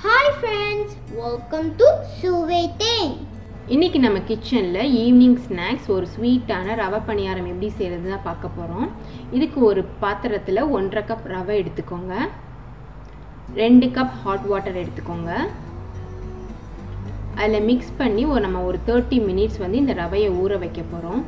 hi friends welcome to சுவை தேன் இன்றைக்கி நம்ம கிச்சனில் ஈவினிங் ஸ்நாக்ஸ் ஒரு ஸ்வீட்டான ரவை பணியாரம் எப்படி செய்கிறது தான் பார்க்க போகிறோம் இதுக்கு ஒரு பாத்திரத்தில் ஒன்றரை கப் ரவை எடுத்துக்கோங்க ரெண்டு கப் ஹாட் வாட்டர் எடுத்துக்கோங்க அதில் மிக்ஸ் பண்ணி ஒரு நம்ம ஒரு தேர்ட்டி மினிட்ஸ் வந்து இந்த ரவையை ஊற வைக்க போகிறோம்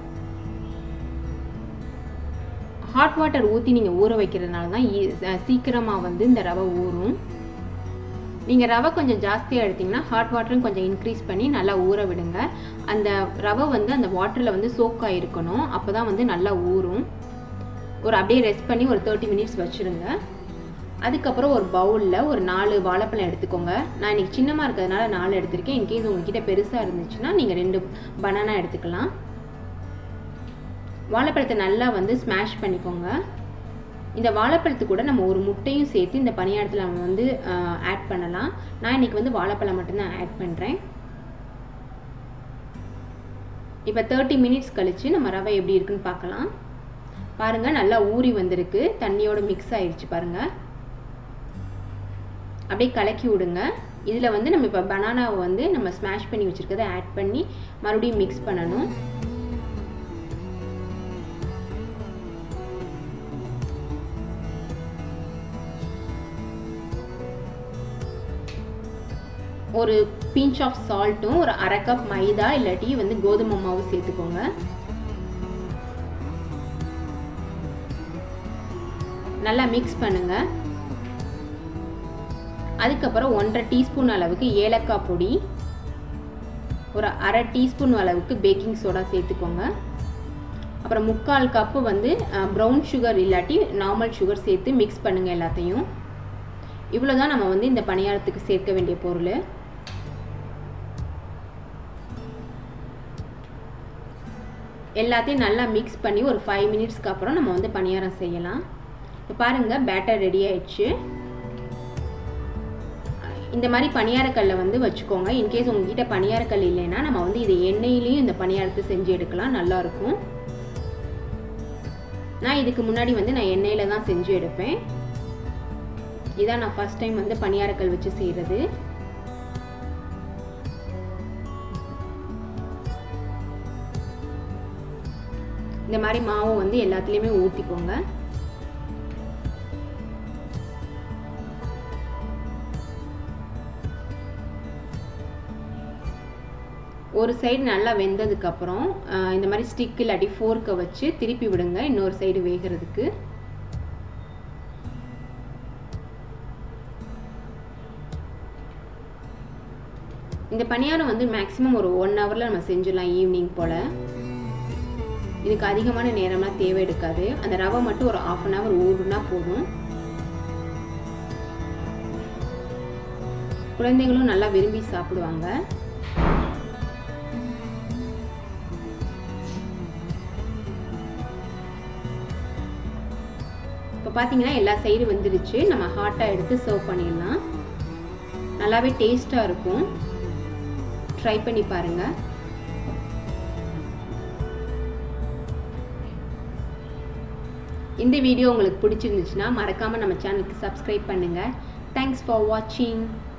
ஹாட் வாட்டர் ஊற்றி நீங்கள் ஊற வைக்கிறதுனால தான் சீக்கிரமாக வந்து இந்த ரவை ஊறும் நீங்கள் ரவை கொஞ்சம் ஜாஸ்தியாக எடுத்திங்கன்னா ஹாட் வாட்டரும் கொஞ்சம் இன்க்ரீஸ் பண்ணி நல்லா ஊற விடுங்க அந்த ரவை வந்து அந்த வாட்டரில் வந்து சோக்காக இருக்கணும் அப்போ தான் வந்து நல்லா ஊறும் ஒரு அப்படியே ரெஸ்ட் பண்ணி ஒரு தேர்ட்டி மினிட்ஸ் வச்சுருங்க அதுக்கப்புறம் ஒரு பவுலில் ஒரு நாலு வாழைப்பழம் எடுத்துக்கோங்க நான் இன்றைக்கி சின்னமாக இருக்கிறதுனால நாலு எடுத்திருக்கேன் இன்கேஸ் உங்ககிட்ட பெருசாக இருந்துச்சுன்னா நீங்கள் ரெண்டு பனானா எடுத்துக்கலாம் வாழைப்பழத்தை நல்லா வந்து ஸ்மாஷ் பண்ணிக்கோங்க இந்த வாழைப்பழத்து கூட நம்ம ஒரு முட்டையும் சேர்த்து இந்த பணியாரத்தில் நம்ம வந்து ஆட் பண்ணலாம் நான் இன்றைக்கி வந்து வாழைப்பழம் மட்டும்தான் ஆட் பண்ணுறேன் இப்போ தேர்ட்டி மினிட்ஸ் கழித்து நம்ம ரவை எப்படி இருக்குன்னு பார்க்கலாம் பாருங்கள் நல்லா ஊறி வந்திருக்கு தண்ணியோட மிக்ஸ் ஆயிடுச்சு பாருங்கள் அப்படியே கலக்கி விடுங்க இதில் வந்து நம்ம இப்போ பனானாவை வந்து நம்ம ஸ்மாஷ் பண்ணி வச்சுருக்கதை ஆட் பண்ணி மறுபடியும் மிக்ஸ் பண்ணணும் ஒரு பிஞ்ச் ஆஃப் சால்ட்டும் ஒரு அரை கப் மைதா இல்லாட்டி வந்து கோதுமை மாவு சேர்த்துக்கோங்க நல்லா மிக்ஸ் பண்ணுங்க அதுக்கப்புறம் ஒன்றரை டீஸ்பூன் அளவுக்கு ஏலக்காய் பொடி ஒரு அரை டீஸ்பூன் அளவுக்கு பேக்கிங் சோடா சேர்த்துக்கோங்க அப்புறம் முக்கால் கப்பு வந்து ப்ரௌன் சுகர் இல்லாட்டி நார்மல் சுகர் சேர்த்து மிக்ஸ் பண்ணுங்கள் எல்லாத்தையும் இவ்வளோ தான் நம்ம வந்து இந்த பணியாரத்துக்கு சேர்க்க வேண்டிய பொருள் எல்லாத்தையும் நல்லா மிக்ஸ் பண்ணி ஒரு ஃபைவ் மினிட்ஸ்க்கு அப்புறம் நம்ம வந்து பணியாரம் செய்யலாம் இப்போ பாருங்கள் பேட்டர் ரெடி ஆயிடுச்சு இந்த மாதிரி பணியாரக்கல்லை வந்து வச்சுக்கோங்க இன்கேஸ் உங்ககிட்ட பணியாரக்கல் இல்லைன்னா நம்ம வந்து இது எண்ணெயிலையும் இந்த பணியாரத்தை செஞ்சு எடுக்கலாம் நல்லாயிருக்கும் நான் இதுக்கு முன்னாடி வந்து நான் எண்ணெயில் தான் செஞ்சு எடுப்பேன் இதான் நான் ஃபஸ்ட் டைம் வந்து பணியாரக்கல் வச்சு செய்கிறது இந்த மாதிரி மாவு வந்து எல்லாத்துலேயுமே ஊற்றிக்கோங்க ஒரு சைடு நல்லா வெந்ததுக்கப்புறம் இந்த மாதிரி ஸ்டிக் இல்லாட்டி ஃபோர்க்கை வச்சு திருப்பி விடுங்க இன்னொரு சைடு வேகிறதுக்கு இந்த பணியாரம் வந்து மேக்ஸிமம் ஒரு ஒன் ஹவரில் நம்ம செஞ்சிடலாம் ஈவினிங் போல் இதுக்கு அதிகமான நேரம்லாம் தேவை எடுக்காது அந்த ரவை மட்டும் ஒரு ஆஃப் அன் ஹவர் ஊறுனா போதும் குழந்தைகளும் நல்லா விரும்பி சாப்பிடுவாங்க இப்போ பார்த்தீங்கன்னா எல்லா சைடு வந்துருச்சு நம்ம ஹாட்டாக எடுத்து சர்வ் பண்ணிடலாம் நல்லாவே டேஸ்ட்டாக இருக்கும் ட்ரை பண்ணி பாருங்கள் இந்த வீடியோ உங்களுக்கு பிடிச்சிருந்துச்சுன்னா மறக்காமல் நம்ம சேனலுக்கு சப்ஸ்கிரைப் பண்ணுங்கள் தேங்க்ஸ் ஃபார் வாட்சிங்